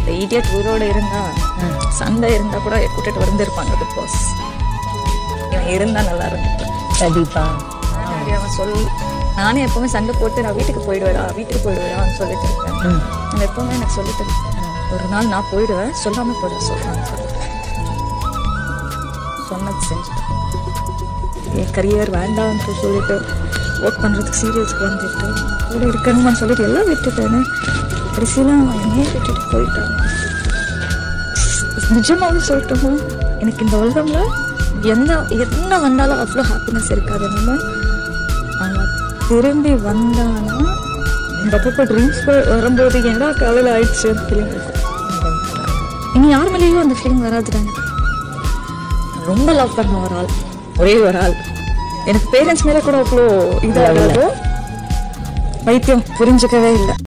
இந்த இடியட் உயிரோட இருந்தா சண்டை இருந்தா கூட கூட்டிட்டு வந்திருப்பாங்க பிக் பாஸ் இவன் இருந்தா நல்லா இருந்திருக்கும் கண்டிப்பா நானே அவன் சொல் நானே எப்பவுமே சண்டை போட்டு நான் வீட்டுக்கு போயிடுவேடா வீட்டுக்கு போயிடுவேன் சொல்லிட்டு இருக்கேன் ம். அவன் எப்பவுமே எனக்கு சொல்லிட்டு இருக்கான். ஒரு நாள் நான் போயிடுவேன் சொல்லாம போயிடுவேன் சொல்றான் சொன்னது செஞ்சுட்டேன் என் கரியர் வேண்டாம்னு சொல்லிட்டு ஒர்க் பண்றதுக்கு சீரியல்ஸ்க்கு வந்துட்டு கூட இருக்கணுமான்னு சொல்லிட்டு எல்லாம் விட்டுட்டேன்னு கடைசியில் அவன் என்னையே விட்டுட்டு போயிட்டான் நிஜமாவே சொல்லட்டுமா எனக்கு இந்த உலகம்ல எந்த என்ன வந்தாலும் அவ்வளோ ஹாப்பினஸ் இருக்காது என்னமோ அவன் திரும்பி வந்தானா இந்த பக்கம் ட்ரீம்ஸ் வரும்போது என்னடா கவலை ஆயிடுச்சு ஃபீலிங் இருக்கும் இனி யார் மேலேயும் அந்த ஃபீலிங் வராதுதாங்க ரொம்ப லவ் பண்ண ஒரு ஆள் ஒரே ஒரு ஆள் எனக்கு பேரண்ட்ஸ் மேலே கூட அவ்வளோ இதாகாதோ வைத்தியம் புரிஞ்சுக்கவே இல்லை